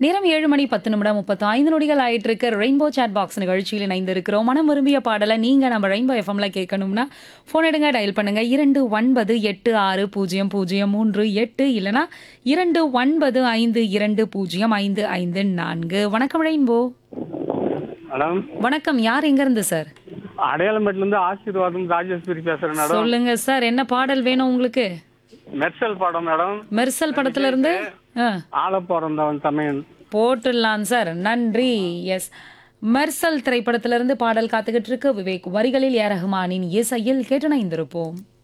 நேரம் ஏழு மணி பத்து நிமிடம் முப்பத்து ஐந்து நொடிகள் ஆயிட்டு இருக்க ரெயின்போ சாட் பாக்ஸ் நிகழ்ச்சியில் இணைந்திருக்கிறோம் மனம் விரும்பிய பாடலை நீங்க நம்ம ரெயின்போ எஃப்எம்ல கேட்கணும்னா ஃபோன் எடுங்க டயல் பண்ணுங்க இரண்டு ஒன்பது எட்டு ஆறு பூஜ்ஜியம் பூஜ்ஜியம் மூன்று எட்டு இல்லனா இரண்டு ஒன்பது ஐந்து இரண்டு பூஜ்ஜியம் ஐந்து ஐந்து நான்கு வணக்கம் ரெயின்போ மேடம் வணக்கம் யார் எங்க இருந்து சார் அடையாளம்பேட்டில இருந்து ஆசீர்வாதம் ராஜேஸ்வரி பேசுறேன் மேடம் சொல்லுங்க சார் என்ன பாடல் வேணும் உங்களுக்கு மெர்சல் படம் மேடம் மெர்சல் படத்துல இருந்து ஆ ஆள பிறந்தவன் தமிழ் போட்டுடலாம் சார் நன்றி எஸ் மெர்சல் திரைப்படத்திலிருந்து பாடல் காத்துக்கிட்டு இருக்கு விவேக் வரிகளில் ஏ ரஹ்மானின் இசையில் கேட்டு இணைந்திருப்போம்